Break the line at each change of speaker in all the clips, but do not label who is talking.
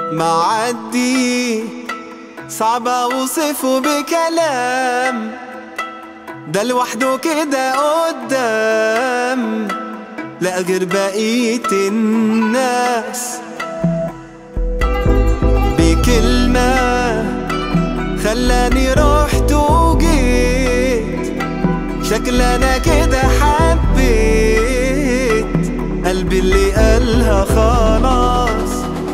معدي صعب اوصفه بكلام ده لوحده كده قدام لا غير بقية الناس بكلمة خلاني رحت وجيت شكل انا كده حبيت قلبي اللي قالها خلاص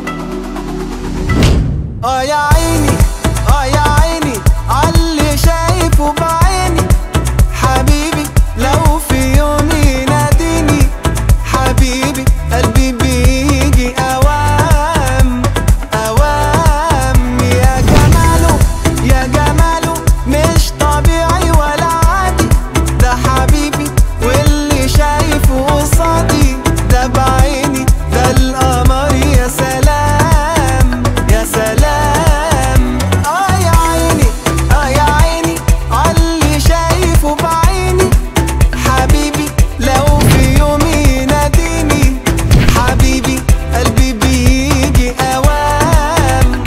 اه يا عيني اه يا عيني عاللي شايفه بعيني حبيبي لو في يوم يناديني حبيبي قلبي بيجي اوام اوام يا جماله يا جماله مش طبيعي ولا عادي ده حبيبي واللي شايفه قصادي ده بعيني ده القمر يا سلام يا سلام اه يا عيني اه يا عيني عاللي شايفه بعيني حبيبي لو في يوم يناديني حبيبي قلبي بيجي اوام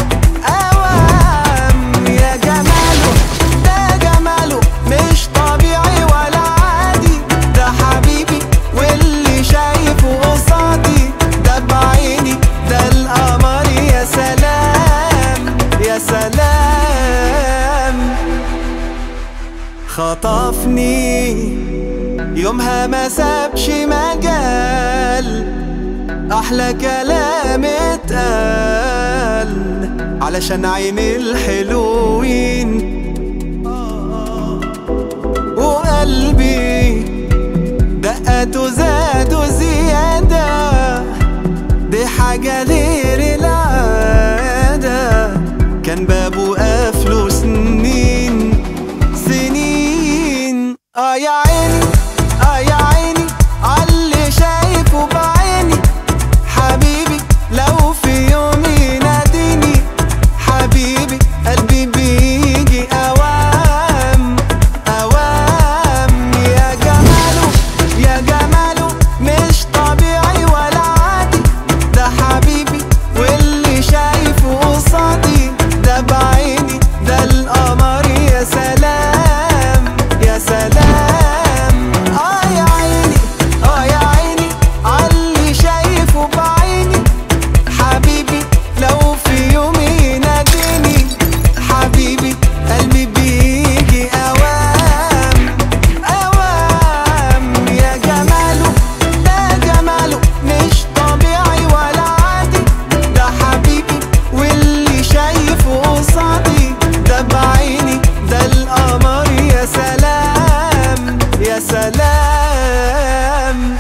اوام يا جماله ده جماله مش طبيعي ولا عادي ده حبيبي واللي شايفه قصادي ده بعيني ده القمر يا سلام يا سلام خطفني يومها ما سابش مجال احلى كلام اتقال علشان عين الحلوين وقلبي دقته زادوا زيادة دي حاجة غير العادة كان بابه قافله سنين سنين اه يا عيني اه يا عيني عاللي شايفه بعيني حبيبي لو في يوم يناديني حبيبي قلبي بيجي اوام اوام يا جماله يا جماله مش طبيعي ولا عادي ده حبيبي واللي شايفه قصادي ده بعيني ده القمر يا سلام يا سلام اه يا عيني اه يا عيني عاللي شايفه بعيني حبيبي لو في يوم يناديني حبيبي قلبي بيجي اوام اوام يا جماله ده جماله مش طبيعي ولا عادي ده حبيبي واللي شايفه قصادي ده بعيني ده القمر يا سلام يا سلام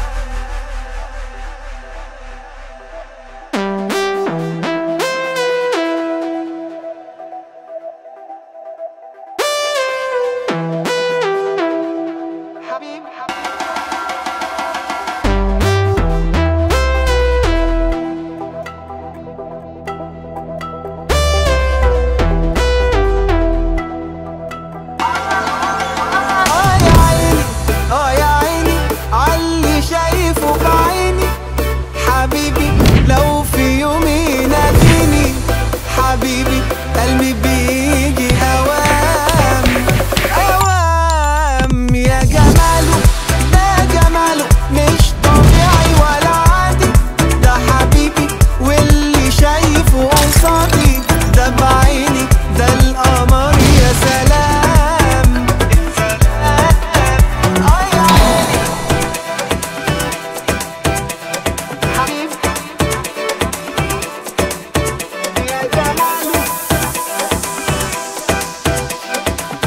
حبيب اه يا عيني اه يا عيني عاللي شايفه بعيني حبيبي لو في يوم يناديني حبيبي قلبي بيجي اوام اوام يا جماله ده جماله مش طبيعي ولا عادي ده حبيبي واللي شايفه قصادي ده بعيني ده القمر يا سلام اه يا عيني حبيبي يا جماله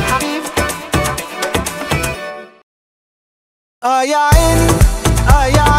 حبيبي اه يا عيني اه يا